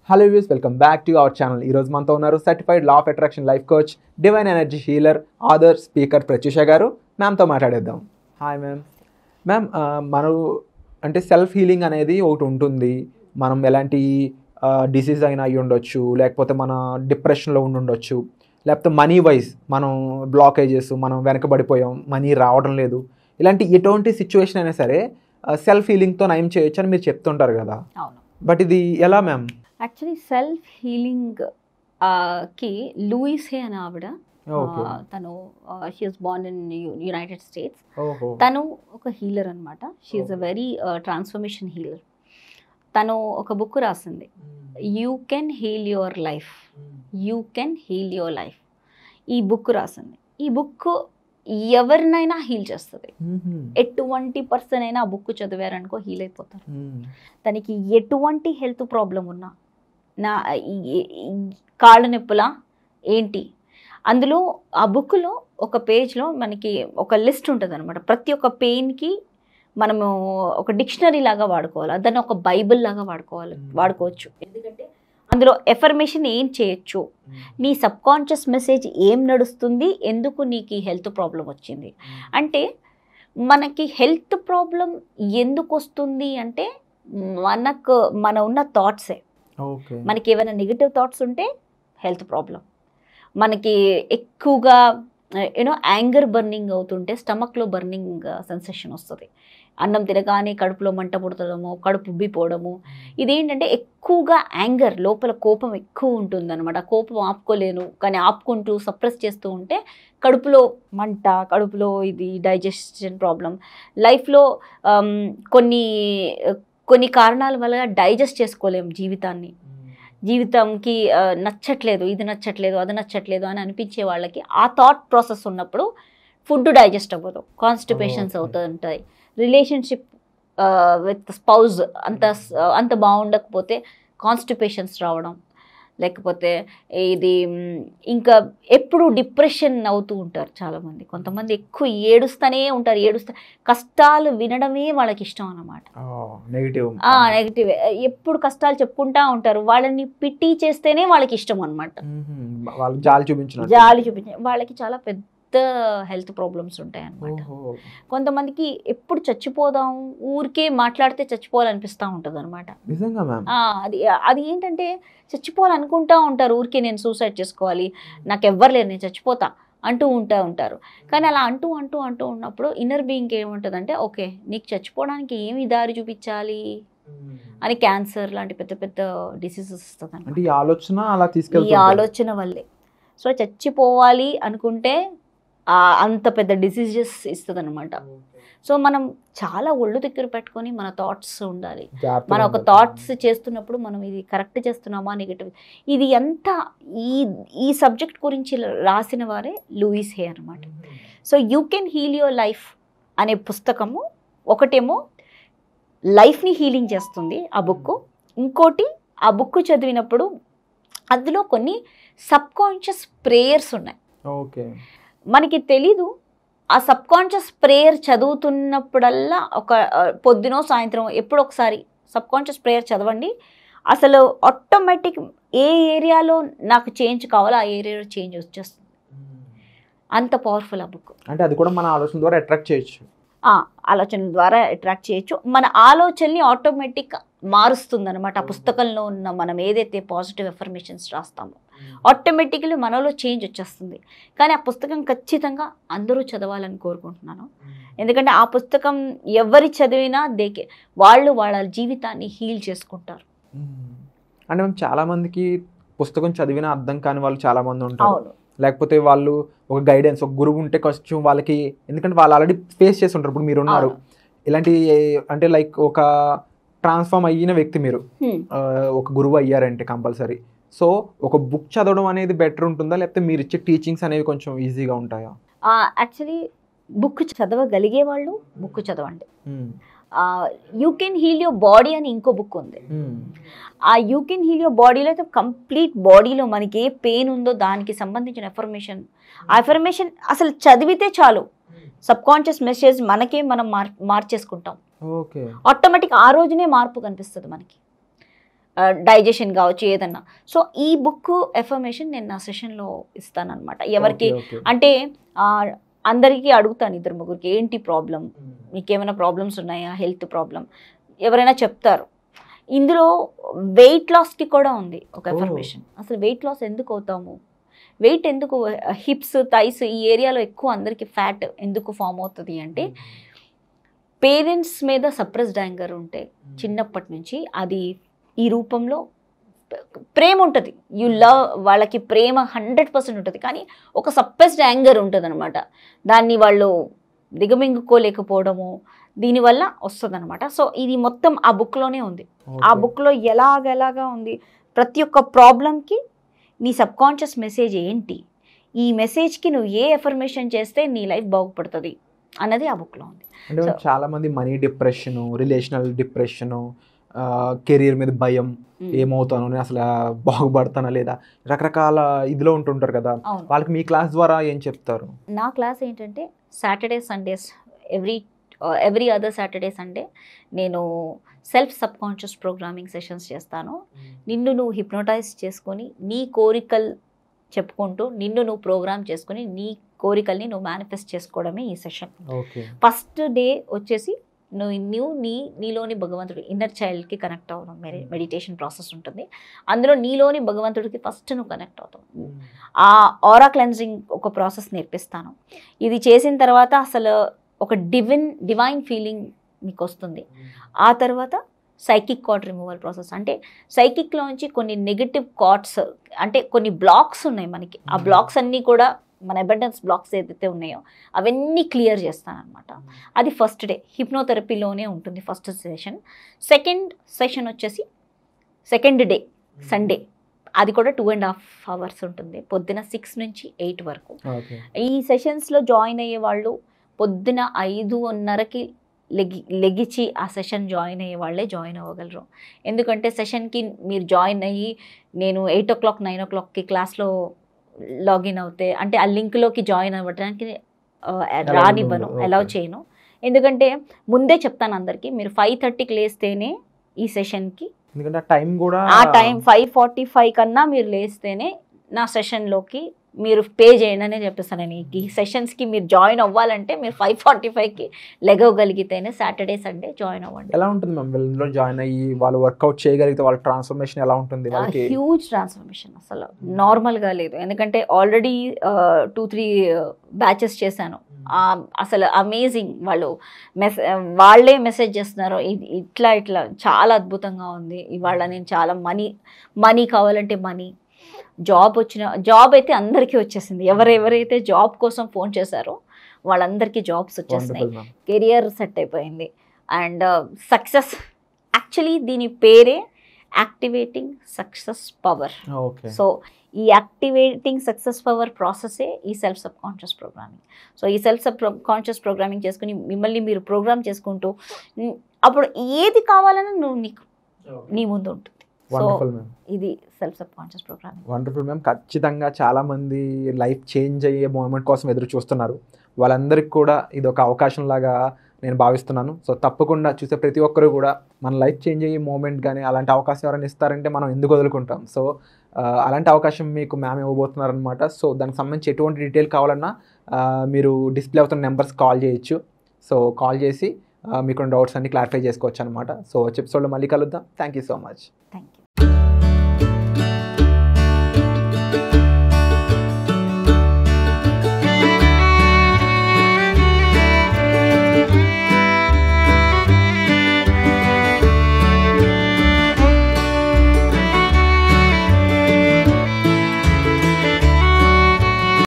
Hello views welcome back to our channel ఈ రోజు మనతో ఉన్నారు certified law of attraction life coach divine energy healer author speaker Prathyusha గారు మ్యామ్తో మాట్లాడేద్దాం హాయ్ మ్యామ్ మ్యామ్ మనం అంటే సెల్ఫ్ హీలింగ్ అనేది ఒకటి ఉంటుంది మనం ఎలాంటి డిసీజ్ అయినా అయ్యి ఉండొచ్చు లేకపోతే మన డిప్రెషన్లో ఉండి ఉండొచ్చు లేకపోతే మనీ వైజ్ మనం బ్లాకేజెస్ మనం వెనకబడిపోయాం మనీ రావడం లేదు ఇలాంటి ఎటువంటి సిచ్యువేషన్ అయినా సరే సెల్ఫ్ హీలింగ్తో నయం చేయొచ్చు అని మీరు చెప్తుంటారు కదా అవును బట్ ఇది ఎలా మ్యామ్ యాక్చువల్లీ సెల్ఫ్ హీలింగ్ కి లూయిస్ హే అనే ఆవిడ ఓకే ఆ, తను she's born in United States ఓహో తను ఒక హీలర్ అనమాట she's a very transformation healer తను ఒక బుక్ రాసింది you can heal your life you can heal your life ఈ బుక్ రాసింది ఈ బుక్ ఎవరినైనా హీల్ చేస్తుంది ఎటువంటి పర్సన్ అయినా ఆ బుక్ చదివారనుకో హీల్ అయిపోతారు తనకి ఎటువంటి హెల్త్ ప్రాబ్లం ఉన్నా నా ఈ- ఈ కాళ్ళ నొప్పులా ఏంటి అందులో ఆ బుక్లో ఒక పేజ్లో మనకి ఒక లిస్ట్ ఉంటుంది అనమాట ప్రతి ఒక్క పెయిన్కి మనము ఒక డిక్షనరీ లాగా వాడుకోవాలి దాన్ని ఒక బైబిల్ లాగా వాడుకోవాలి Mm. వాడుకోవచ్చు ఎందుకంటే అందులో ఎఫర్మేషన్ ఏం చేయొచ్చు నీ సబ్ కాన్షియస్ మెసేజ్ ఏం నడుస్తుంది ఎందుకు నీకు ఈ హెల్త్ ప్రాబ్లం వచ్చింది అంటే మనకి హెల్త్ ప్రాబ్లం ఎందుకు వస్తుంది అంటే మనకు మన ఉన్న థాట్సే ఓకే మనకి ఏమైనా నెగిటివ్ థాట్స్ ఉంటే హెల్త్ ప్రాబ్లం మనకి ఎక్కువగా యూనో యాంగర్ బర్నింగ్ అవుతుంటే స్టమక్లో బర్నింగ్ సెన్సేషన్ వస్తుంది అన్నం తినగానే కడుపులో మంట పుడతడము కడుపు ఉబ్బిపోవడము ఇదేంటంటే ఎక్కువగా యాంగర్ లోపల కోపం ఎక్కువ ఉంటుంది అనమాట కోపం ఆపుకోలేను కానీ ఆపుకుంటూ సప్రెస్ చేస్తూ ఉంటే కడుపులో మంట కడుపులో ఇది డైజెషన్ ప్రాబ్లం లైఫ్లో కొన్ని కొన్ని కారణాల వల్ల డైజెస్ట్ చేసుకోలేము జీవితాన్ని జీవితంకి ఆ, నచ్చట్లేదు ఇది నచ్చట్లేదు అది నచ్చట్లేదు అని అనిపించే వాళ్ళకి ఆ థాట్ ప్రాసెస్ ఉన్నప్పుడు ఫుడ్ డైజెస్ట్ అవ్వదు కాన్స్టిపేషన్స్ Okay. అవుతూ ఉంటాయి రిలేషన్షిప్ విత్ స్పౌజ్ అంత అంత బాగుండకపోతే కాన్స్టిపేషన్స్ రావడం లేకపోతే ఇది మ్, ఇంకా ఎప్పుడు డిప్రెషన్ అవుతూ ఉంటారు చాలామంది కొంతమంది ఎక్కువ ఏడుస్తూనే ఉంటారు ఏడుస్తా కష్టాలు వినడమే వాళ్ళకి ఇష్టం అన్నమాట నెగిటివ్ నెగిటివ్ ఎప్పుడు కష్టాలు చెప్పుకుంటా ఉంటారు వాళ్ళని పిట్టి చేస్తేనే వాళ్ళకి ఇష్టం అనమాట వాళ్ళు జాలి చూపించిన జాలి చూపించే వాళ్ళకి చాలా పెద్ద హెల్త్ ప్రాబ్లమ్స్ ఉంటాయి అనమాట కొంతమందికి ఎప్పుడు చచ్చిపోదాం ఊరికే మాట్లాడితే చచ్చిపోవాలనిపిస్తూ ఉంటుంది అనమాట నిజంగా మ్యామ్ అది అది ఏంటంటే చచ్చిపోవాలనుకుంటా ఉంటారు ఊరికే నేను సూసైడ్ చేసుకోవాలి నాకు ఎవ్వరు లేరు నేను చచ్చిపోతా అంటూ ఉంటా ఉంటారు కానీ అలా అంటూ అంటూ అంటూ ఉన్నప్పుడు ఇన్నర్ బీయింగ్ ఏముంటుందంటే ఓకే నీకు చచ్చిపోవడానికి ఏమి దారి చూపించాలి అని క్యాన్సర్ లాంటి పెద్ద పెద్ద డిసీజెస్ వస్తుంది అంటే ఈ ఆలోచన అలా ఈ తీసుకెళ్తారు ఆలోచన వల్లే సో చచ్చిపోవాలి అనుకుంటే ఆ అంత పెద్ద డిసీజెస్ ఇస్తుంది అనమాట సో మనం చాలా ఒళ్ళు దగ్గర పెట్టుకొని మన థాట్స్ ఉండాలి మన ఒక థాట్స్ చేస్తున్నప్పుడు మనం ఇది కరెక్ట్ చేస్తున్నామా నెగిటివ్ ఇది ఎంత ఈ ఈ సబ్జెక్ట్ గురించి రాసిన వారే లూయిస్ హే అనమాట so you can heal your life అనే పుస్తకము ఒకటేమో లైఫ్ని హీలింగ్ చేస్తుంది ఆ బుక్ ఇంకోటి ఆ బుక్ చదివినప్పుడు అందులో కొన్ని సబ్ కాన్షియస్ ప్రేయర్స్ ఉన్నాయి ఓకే మనకి తెలీదు ఆ సబ్ కాన్షియస్ ప్రేయర్ చదువుతున్నప్పుడల్లా ఒక ఆ, పొద్దునో సాయంత్రం ఎప్పుడో ఒకసారి సబ్ కాన్షియస్ ప్రేయర్ చదవండి అసలు ఆటోమేటిక్ ఏ ఏరియాలో నాకు చేంజ్ కావాలో ఆ ఏరియాలో చేంజ్ వచ్చేస్తుంది అంత పవర్ఫుల్ ఆ బుక్ అంటే అది కూడా మన ఆలోచన ద్వారా అట్రాక్ట్ చేయొచ్చు ఆలోచన ద్వారా అట్రాక్ట్ చేయొచ్చు మన ఆలోచనని ఆటోమేటిక్ మారుస్తుంది అనమాట ఆ పుస్తకంలో ఉన్న మనం ఏదైతే పాజిటివ్ ఎఫర్మేషన్స్ రాస్తామో ఆటోమేటిక్లీ మనలో చేంజ్ వచ్చేస్తుంది కానీ ఆ పుస్తకం ఖచ్చితంగా అందరూ చదవాలని కోరుకుంటున్నాను ఎందుకంటే ఆ పుస్తకం ఎవరి చదివినా దేకే వాళ్ళు వాళ్ళ జీవితాన్ని హీల్ చేసుకుంటారు అంటే మేము చాలా మందికి పుస్తకం చదివిన అర్థం కాని వాళ్ళు చాలా మంది ఉంటారు అవును లేకపోతే వాళ్ళు ఒక గైడెన్స్ ఒక గురువు ఉంటే కొంచెం వాళ్ళకి ఎందుకంటే వాళ్ళు ఆల్రెడీ ఫేస్ చేసి ఉంటారు ఇప్పుడు మీరు ఉన్నారు అవును. ఇలాంటి అంటే లైక్ ఒక ట్రాన్స్ఫార్మ్ అయిన వ్యక్తి మీరు హ్మ్. ఆ, ఒక గురువు అయ్యారంటే కంపల్సరీ సో ఒక బుక్ చదవడం అనేది బెటర్ ఉంటుందా లేకపోతే మీరు ఇచ్చే టీచింగ్స్ అనేవి కొంచెం ఈజీగా ఉంటాయా యాక్చువల్లీ బుక్ చదవగలిగే వాళ్ళు బుక్ చదవండి you can heal your body అని ఇంకో బుక్ ఉంది ఆ యూ కెన్ హీల్ యువర్ బాడీలో అయితే కంప్లీట్ బాడీలో మనకి ఏ పెయిన్ ఉందో దానికి సంబంధించిన ఎఫర్మేషన్ ఆ ఎఫర్మేషన్ అసలు చదివితే చాలు సబ్ కాన్షియస్ మెసేజ్ మనకే మనం మార్ మార్చేసుకుంటాం ఓకే ఆటోమేటిక్ ఆ రోజునే మార్పు కనిపిస్తుంది మనకి డైజెషన్ కావచ్చు ఏదన్నా సో ఈ బుక్ ఎఫర్మేషన్ నేను నా సెషన్లో ఇస్తానన్నమాట ఎవరికి ఓకే, ఓకే. అంటే ఆ, అందరికీ అడుగుతాను ఇద్దరు ముగ్గురికి ఏంటి ప్రాబ్లం మీకు ఏమైనా ప్రాబ్లమ్స్ ఉన్నాయా హెల్త్ ప్రాబ్లం ఎవరైనా చెప్తారు ఇందులో వెయిట్ లాస్కి కూడా ఉంది ఒక Oh. ఎఫర్మేషన్ అసలు వెయిట్ లాస్ ఎందుకు అవుతాము వెయిట్ ఎందుకు హిప్స్ థైస్ ఈ ఏరియాలో ఎక్కువ అందరికి ఫ్యాట్ ఎందుకు ఫామ్ అవుతుంది అంటే పేరెంట్స్ మీద సప్రెస్డ్ యాంగర్ ఉంటే చిన్నప్పటి నుంచి అది ఈ రూపంలో ప్రేమ ఉంటుంది యు లవ్ వాళ్ళకి ప్రేమ హండ్రెడ్ పర్సెంట్ ఉంటుంది కానీ ఒక సప్రెస్డ్ యాంగర్ ఉంటుంది అనమాట దాన్ని వాళ్ళు దిగమింగుకోలేకపోవడము దీనివల్ల వస్తుంది అనమాట సో ఇది మొత్తం ఆ బుక్లోనే ఉంది ఆ ఓకే. బుక్లో ఎలాగెలాగా ఉంది ప్రతి ఒక్క ప్రాబ్లంకి నీ సబ్కాన్షియస్ మెసేజ్ ఏంటి ఈ మెసేజ్కి నువ్వు ఏ ఎఫర్మేషన్ చేస్తే నీ లైఫ్ బాగుపడుతుంది అన్నది ఆ బుక్లో ఉంది అంటే So- చాలా మంది money depression relational depression career మీద భయం ఏమవుతాను నేను అసలు ఆ, బాగుపడతానా లేదా రకరకాల ఇదిలో ఉంటుంటారు కదా అవును వాళ్ళకి మీ క్లాస్ ద్వారా ఏం చెప్తారు నా క్లాస్ ఏంటంటే Saturday Sundays every every other Saturday Sunday నేను self subconscious programming sessions చేస్తాను నిన్ను నువ్వు హిప్నోటైజ్ చేసుకొని నీ కోరికలు చెప్పుకుంటూ నిన్ను నువ్వు ప్రోగ్రామ్ చేసుకొని నీ కోరికల్ని నువ్వు మేనిఫెస్ట్ చేసుకోవడమే ఈ సెషన్ ఓకే ఫస్ట్ డే వచ్చేసి నువ్వు నువ్వు నీ నీలోని భగవంతుడు ఇన్నర్ చైల్డ్కి కనెక్ట్ అవ్వడం మెడి మెడిటేషన్ ప్రాసెస్ ఉంటుంది అందులో నీలోని భగవంతుడికి ఫస్ట్ నువ్వు కనెక్ట్ అవుతావు ఆ ఆరా క్లెన్జింగ్ ఒక ప్రాసెస్ నేర్పిస్తాను ఇది చేసిన తర్వాత అసలు ఒక డివిన్ డివైన్ ఫీలింగ్ మీకు వస్తుంది ఆ తర్వాత సైకిక్ కార్డ్ రిమూవల్ ప్రాసెస్ అంటే సైకిక్లోంచి కొన్ని నెగటివ్ కార్డ్స్ అంటే కొన్ని బ్లాక్స్ ఉన్నాయి మనకి ఆ Mhm. బ్లాక్స్ అన్నీ కూడా మన అబెండెన్స్ బ్లాక్స్ ఏదైతే ఉన్నాయో అవన్నీ క్లియర్ చేస్తానన్నమాట అది ఫస్ట్ డే హిప్నోథెరపీలోనే ఉంటుంది ఫస్ట్ సెషన్ సెకండ్ సెషన్ వచ్చేసి సెకండ్ డే సండే అది కూడా టూ అండ్ హాఫ్ అవర్స్ ఉంటుంది పొద్దున సిక్స్ నుంచి ఎయిట్ వరకు ఓకే ఈ సెషన్స్లో జాయిన్ అయ్యే వాళ్ళు పొద్దున ఐదున్నరకి లెగి లెగిచి ఆ సెషన్ జాయిన్ అయ్యే వాళ్ళే జాయిన్ అవ్వగలరు ఎందుకంటే సెషన్కి మీరు జాయిన్ అయ్యి నేను ఎయిట్ ఓ క్లాక్ నైన్ ఓ క్లాక్కి క్లాస్లో లాగిన్ అవుతే అంటే ఆ లింక్లోకి జాయిన్ అవ్వడానికి ఆ, రానివ్వను ఉండదు. Allow Okay. చేయను ఎందుకంటే ముందే చెప్తాను అందరికీ మీరు ఫైవ్ థర్టీకి లేస్తేనే ఈ సెషన్కి ఎందుకంటే ఆ టైం కూడా ఆ టైం ఫైవ్ ఫార్టీ ఫైవ్ కన్నా మీరు లేస్తేనే నా సెషన్లోకి మీరు పే చేయండి అనే చెప్పేస్తాను నేను ఈ సెషన్స్కి మీరు జాయిన్ అవ్వాలంటే మీరు ఫైవ్ ఫార్టీ ఫైవ్కి లెగవగలిగితేనే సాటర్డే సండే జాయిన్ అవ్వండి ఎలా ఉంటుంది మ్యామ్ వీళ్ళలో జాయిన్ అయ్యి వాళ్ళు వర్కౌట్ చేయగలిగితే వాళ్ళ ట్రాన్స్ఫర్మేషన్ ఎలా ఉంటుంది వాళ్ళకి హ్యూజ్ ట్రాన్స్ఫర్మేషన్ అసలు నార్మల్గా లేదు ఎందుకంటే ఆల్రెడీ టూ త్రీ బ్యాచెస్ చేశాను ఆ, అసలు అమేజింగ్ వాళ్ళు మెస్ వాళ్ళే మెసేజ్ చేస్తున్నారు ఇ- ఇట్లా ఇట్లా చాలా అద్భుతంగా ఉంది ఇవాళ నేను చాలా మనీ మనీ కావాలంటే మనీ జాబ్ వచ్చిన జాబ్ అయితే అందరికీ వచ్చేసింది ఎవరెవరైతే జాబ్ కోసం ఫోన్ చేశారో వాళ్ళందరికీ జాబ్స్ వచ్చేసినాయి వండర్ఫుల్ మ్యామ్ కెరియర్ సెట్ అయిపోయింది అండ్ సక్సెస్ యాక్చువల్లీ దీని పేరే activating success power okay so ఈ యాక్టివేటింగ్ సక్సెస్ పవర్ ప్రాసెసే ఈ self subconscious programming so ఈ సెల్ఫ్ సబ్ కాన్షియస్ ప్రోగ్రామింగ్ చేసుకుని మిమ్మల్ని మీరు ప్రోగ్రామ్ చేసుకుంటూ ఉమ్, అప్పుడు ఏది కావాలన్నా నువ్వు నీకు నీ ముందు ఉంటుంది సో వండర్ఫుల్ మ్యామ్ ఇది self subconscious programming wonderful ma'am ఖచ్చితంగా చాలా మంది లైఫ్ చేంజ్ అయ్యే మూమెంట్ కోసం ఎదురు చూస్తున్నారు వాళ్ళందరికీ కూడా ఇది ఒక అవకాశం లాగా నేను భావిస్తున్నాను సో తప్పకుండా చూసే ప్రతి ఒక్కరు కూడా మన లైఫ్ చేంజ్ అయ్యే మూమెంట్ కానీ అలాంటి అవకాశం ఎవరైనా ఇస్తారంటే మనం ఎందుకు వదులుకుంటాం సో ఆ, అలాంటి అవకాశం మీకు మ్యామ్ ఇవ్వబోతున్నారనమాట సో దానికి సంబంధించి ఎటువంటి డీటెయిల్ కావాలన్నా ఆ, మీరు డిస్ప్లే అవుతున్న నెంబర్స్ కాల్ చేయొచ్చు సో కాల్ చేసి ఆ, మీకున్న డౌట్స్ అన్ని క్లారిఫై చేసుకోవచ్చు అనమాట సో ఎపిసోడ్లో మళ్ళీ కలుద్దాం thank you so much thank you